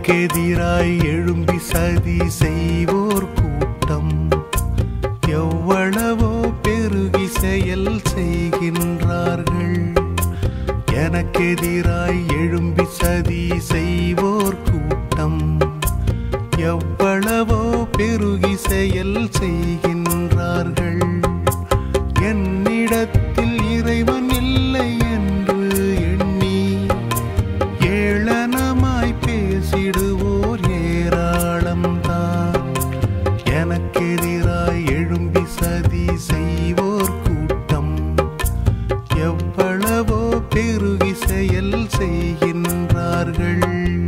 எனக்கெதிராய் எழும்பி சதி செய்வோர் கூட்டம் எவ்வளவோ பெருகி செயல் செய்கின்றார்கள் எனக்கெதிராய் எழும்பி சதி செய்வோர் கூட்டம் எவ்வளவோ பெருகி செயல் செய்கின்றார்கள் என்னிடத்தில் இறைவன் இல்லை என்று எண்ணி ஏளனமாய் பேசிடுவோர் ஏராளம்தான் எனக்கெதிராய் எழும்பி சதி செய்வோர் கூட்டம் எவ்வளவோ பெருகி செயல் செய்கின்றார்கள்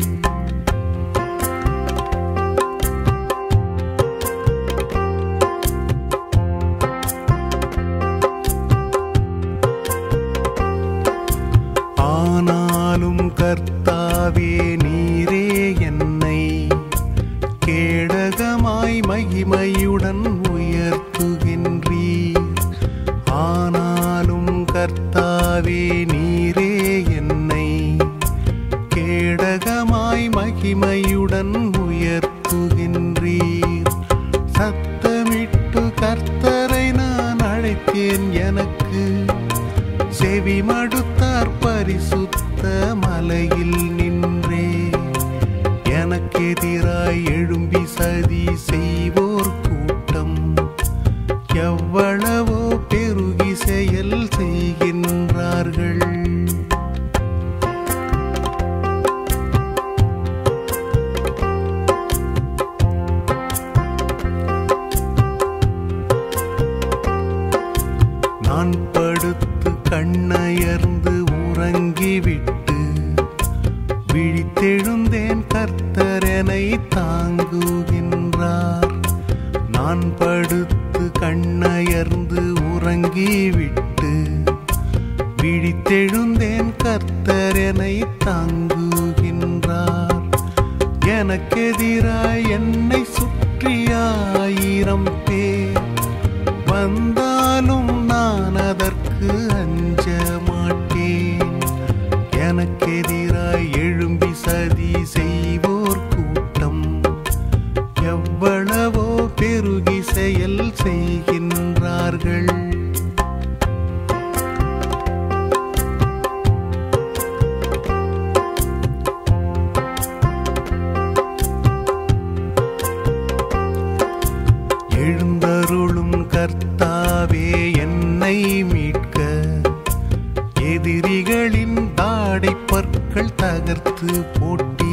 ஆனாலும் கர்த்தாவே நீரே என்னை கேடகமாய் மகிமையுடன் உயர்த்துகின்றீர் ஆனாலும் கர்த்தாவே நீரே என்னை கேடகமாய் மகிமையுடன் உயர்த்துகின்றீர் சத்தமிட்டு கர்த்தரை நான் அழைத்தேன் எனக்கு செவி மடுத்தார் பரிசுத்த மலையில் நின்றே எனக்கெதிராய் எழும்பி சதி செய்வோர் கூட்டம் எவ்வளவோ பெருகி செயல் செய்கின்றார்கள் நான் படுத்து கண்ணயர்ந்து உறங்கிவிட்டு விழித்தெழுந்தேன் கர்த்தரனை தாங்குகின்றார் நான் படுத்து கண்ணயர்ந்து உறங்கிவிட்டு விழித்தெழுந்தேன் கர்த்தரனை தாங்குகின்றார் எனக்கெதிராய் என்னை சுற்றியாயிரம் பேர் வந்தாலும் நான் அதற்கு அஞ்ச மாட்டேன் எனக்கெதிராய் எழும்பி சதி செய்வோர் கூட்டம் எவ்வளவோ பெருகி செயல் செய்கின்றார்கள் எழுந்தருளும் கர்த்தாவே என்னை மீட்க எதிரிகளின் தாடை பற்கள் தகர்த்து போட்டி